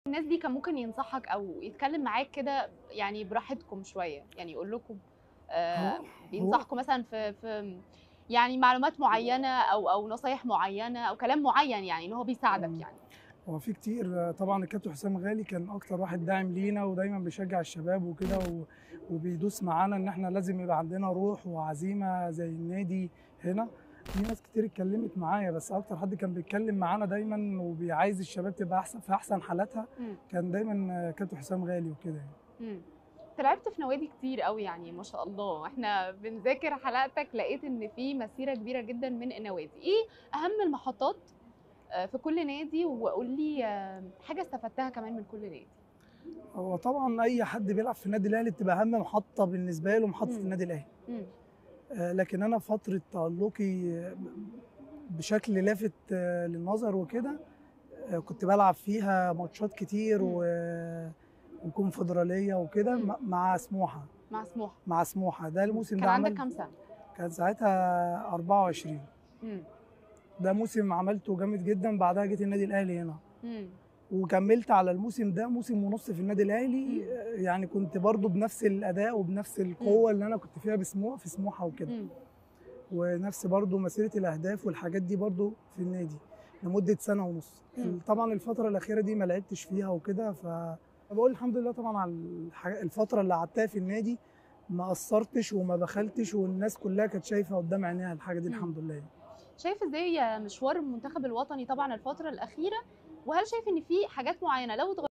الناس دي كان ممكن ينصحك او يتكلم معاك كده يعني براحتكم شويه يعني يقول لكم آه هو- بينصحكم مثلا في في يعني معلومات معينه او او نصايح معينه او كلام معين يعني ان هو بيساعدك مم. يعني هو في كتير طبعا الكابتن حسام غالي كان اكتر واحد داعم لينا ودايما بيشجع الشباب وكده و- وبيدوس معانا ان احنا لازم يبقى عندنا روح وعزيمه زي النادي هنا في ناس كتير اتكلمت معايا بس اكتر حد كان بيتكلم معانا دايما وبيعايز الشباب تبقى احسن في احسن حالاتها مم. كان دايما كابتن حسام غالي وكده يعني. مم. انت لعبت في نوادي كتير قوي يعني ما شاء الله احنا بنذاكر حلقتك لقيت ان في مسيره كبيره جدا من النوادي ايه اهم المحطات آه، في كل نادي وقول لي آه، حاجه استفدتها كمان من كل نادي هو طبعا اي حد بيلعب في النادي الاهلي بتبقى اهم محطه بالنسبه له محطه مم. النادي الاهلي مم. آه، لكن انا فتره تالقي آه، بشكل لافت آه، للنظر وكده آه، كنت بلعب فيها ماتشات كتير مم. و وكونفدراليه وكده مم. مع- مع سموحه مع سموحه مع سموحه ده الموسم كان ده عندك عملت كام سنه كان ساعتها 24 مم. ده موسم عملته جامد جدا بعدها جيت النادي الاهلي هنا مم. وكملت على الموسم ده موسم ونص في النادي الاهلي مم. آه، يعني كنت برضو بنفس الاداء وبنفس القوه اللي انا كنت فيها بسموحه في سموحه وكده مم. ونفس برضو مسيره الاهداف والحاجات دي برضو في النادي لمده سنه ونص مم. طبعا الفتره الاخيره دي ما لعبتش فيها وكده ف بقول الحمد لله طبعا على الح- الفتره اللي قعدتها في النادي ما قصرتش وما بخلتش والناس كلها كانت شايفه قدام عينيها الحاجه دي مم. الحمد لله شايف ازاي مشوار المنتخب الوطني طبعا الفتره الاخيره وهل شايف ان في حاجات معينه لو